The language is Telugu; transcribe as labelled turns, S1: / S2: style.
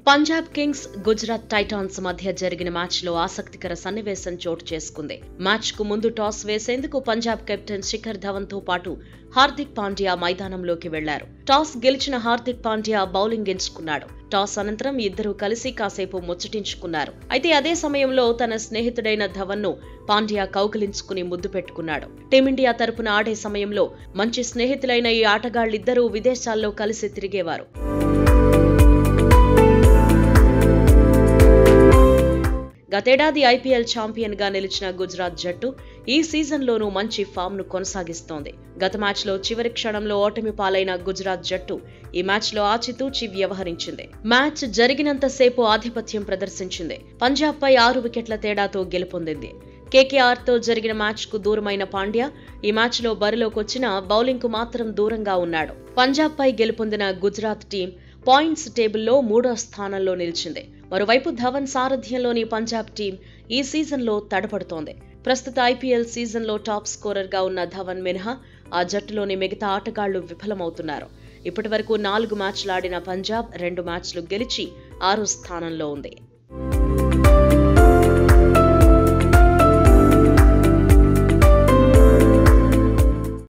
S1: పంజాబ్ కింగ్స్ గుజరాత్ టైటాన్స్ మధ్య జరిగిన మ్యాచ్లో ఆసక్తికర సన్నివేశం చోటు చేసుకుంది మ్యాచ్ కు ముందు టాస్ వేసేందుకు పంజాబ్ కెప్టెన్ శిఖర్ ధవన్ తో పాటు హార్దిక్ పాండ్యా మైదానంలోకి వెళ్లారు టాస్ గెలిచిన హార్దిక్ పాండ్యా బౌలింగ్ ఎంచుకున్నాడు టాస్ అనంతరం ఇద్దరూ కలిసి కాసేపు ముచ్చటించుకున్నారు అయితే అదే సమయంలో తన స్నేహితుడైన ధవన్ ను పాండ్యా కౌగిలించుకుని ముద్దు పెట్టుకున్నాడు టీమిండియా తరపున ఆడే సమయంలో మంచి స్నేహితులైన ఈ ఆటగాళ్లిద్దరూ విదేశాల్లో కలిసి తిరిగేవారు గతేడాది ఐపీఎల్ ఛాంపియన్ గా నిలిచిన గుజరాత్ జట్టు ఈ సీజన్లోనూ మంచి ఫామ్ ను కొనసాగిస్తోంది గత మ్యాచ్లో చివరి క్షణంలో ఓటమి పాలైన గుజరాత్ జట్టు ఈ మ్యాచ్లో ఆచితూచి వ్యవహరించింది మ్యాచ్ జరిగినంతసేపు ఆధిపత్యం ప్రదర్శించింది పంజాబ్ పై ఆరు వికెట్ల తేడాతో గెలుపొందింది కేకేఆర్ తో జరిగిన మ్యాచ్ కు దూరమైన పాండ్యా ఈ మ్యాచ్ లో బరిలోకొచ్చిన బౌలింగ్ కు మాత్రం దూరంగా ఉన్నాడు పంజాబ్ పై గెలుపొందిన గుజరాత్ టీం పాయింట్స్ టేబుల్లో మూడో స్థానంలో నిలిచింది మరోవైపు ధవన్ సారథ్యంలోని పంజాబ్ టీం ఈ సీజన్లో తడపడుతోంది ప్రస్తుత ఐపీఎల్ సీజన్లో టాప్ స్కోరర్ గా ఉన్న ధవన్ మినహా ఆ జట్టులోని మిగతా ఆటగాళ్లు విఫలమవుతున్నారు ఇప్పటి వరకు నాలుగు మ్యాచ్లు ఆడిన పంజాబ్ రెండు మ్యాచ్లు గెలిచి ఆరో స్థానంలో ఉంది